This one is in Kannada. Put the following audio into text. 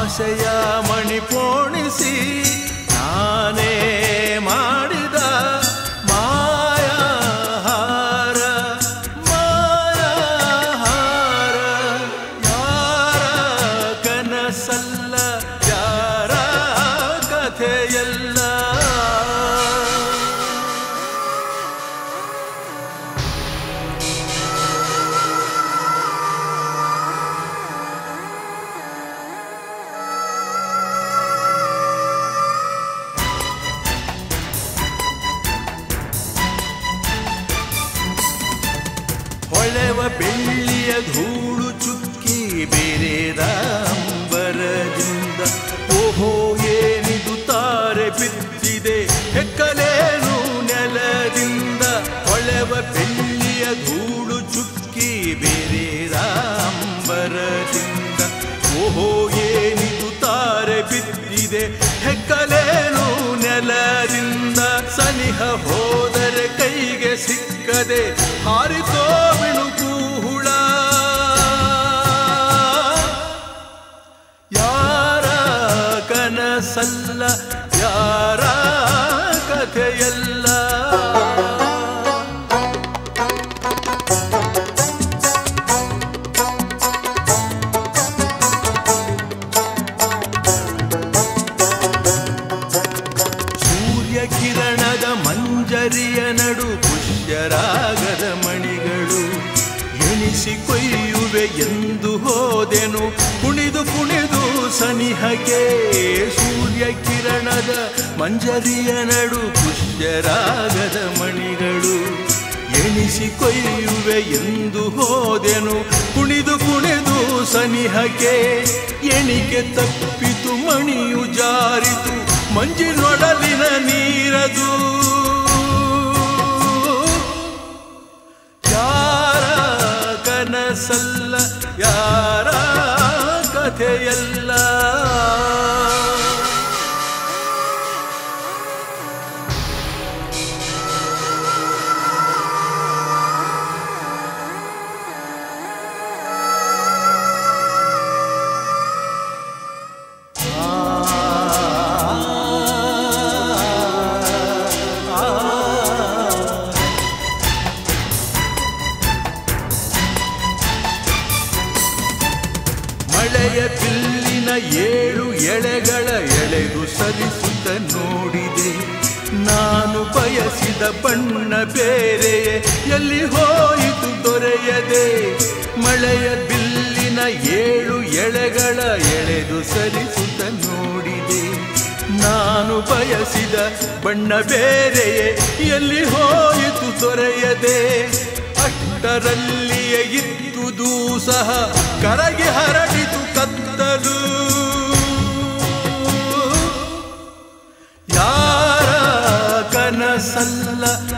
ಆಸೆಯ ಮಣಿ ಪೋಣಿಸಿ ನಾನೇ ಮಾಡಿದ ಮಾಯಾಹಾರ ಮಾಯಾಹಾರ ಯಾರ ಕನಸಲ್ಲ ಯಾರ ಕಥೆಯಲ್ಲ ಹೊಳೆವ ಬೆಳ್ಳಿಯ ಧೂಳು ಚುಕ್ಕಿ ಬೇರೆದ ಅಂಬರದಿಂದ ಓಹೋ ಏನಿದು ತಾರೆ ಬಿದ್ದಿದೆ ಹೆಕ್ಕಲೇನು ನೆಲದಿಂದ ಹೊಳೆವ ಬೆಳ್ಳಿಯ ಧೂಳು ಚುಕ್ಕಿ ಬೇರೆದ ಅಂಬರದಿಂದ ಓಹೋ ಏನಿದು ತಾರೆ ಬಿದ್ದಿದೆ ಹೆಕ್ಕಲೇನು ನೆಲದಿಂದ ಸನಿಹ ಹೋದರೆ ಕೈಗೆ ಸಿಕ್ಕದೆ ಹಾರಿತೋ ಬಿಳುಕು ಹುಳ ಯಾರ ಕನಸಲ್ಲ ಯಾರ ಕಥೆಯಲ್ಲ ಸೂರ್ಯ ಕಿರಣದ ಮಂಜರಿಯ ನಡು ಪುಷ್ಯರಾಗದ ಮಣಿಗಳು ಎಣಿಸಿ ಕೊಯ್ಯುವೆ ಎಂದು ಹೋದೆನು ಕುಣಿದು ಕುಣಿದು ಸನಿಹಕ್ಕೆ ಸೂರ್ಯ ಕಿರಣದ ಮಂಜರಿಯ ನಡು ಪುಷ್ಯರಾಗದ ಮಣಿಗಳು ಎಣಿಸಿ ಕೊಯ್ಯುವೆ ಎಂದು ಹೋದೆನು ಕುಣಿದು ಕುಣಿದು ಸನಿಹಕ್ಕೆ ಎಣಿಕೆ ತಪ್ಪಿತು ಮಣಿಯು ಜಾರಿತು ಮಂಜಿನೊಡಲಿನ ನೀರದು ಯಾರ ಕನಸಲ್ಲ ಯಾರ ಕಥೆಯಲ್ಲ ಮಳೆಯ ಬಿಲ್ಲಿನ ಏಳು ಎಳೆಗಳ ಎಳೆದು ಸರಿಸುತ್ತ ನೋಡಿದೆ ನಾನು ಬಯಸಿದ ಬಣ್ಣ ಬೇರೆಯೇ ಎಲ್ಲಿ ಹೋಯಿತು ದೊರೆಯದೆ ಮಳೆಯ ಬಿಲ್ಲಿನ ಏಳು ಎಳೆಗಳ ಎಳೆದು ಸರಿಸುತ್ತ ನೋಡಿದೆ ನಾನು ಬಯಸಿದ ಬಣ್ಣ ಬೇರೆಯೇ ಎಲ್ಲಿ ಹೋಯಿತು ದೊರೆಯದೆ ಅಷ್ಟರಲ್ಲಿಯೇ ಇದ್ದುದು ಸಹ ಕರಗಿ ಹರಡಿತು ಕತ್ತಲು ಯಾರ ಕನಸಲ್ಲ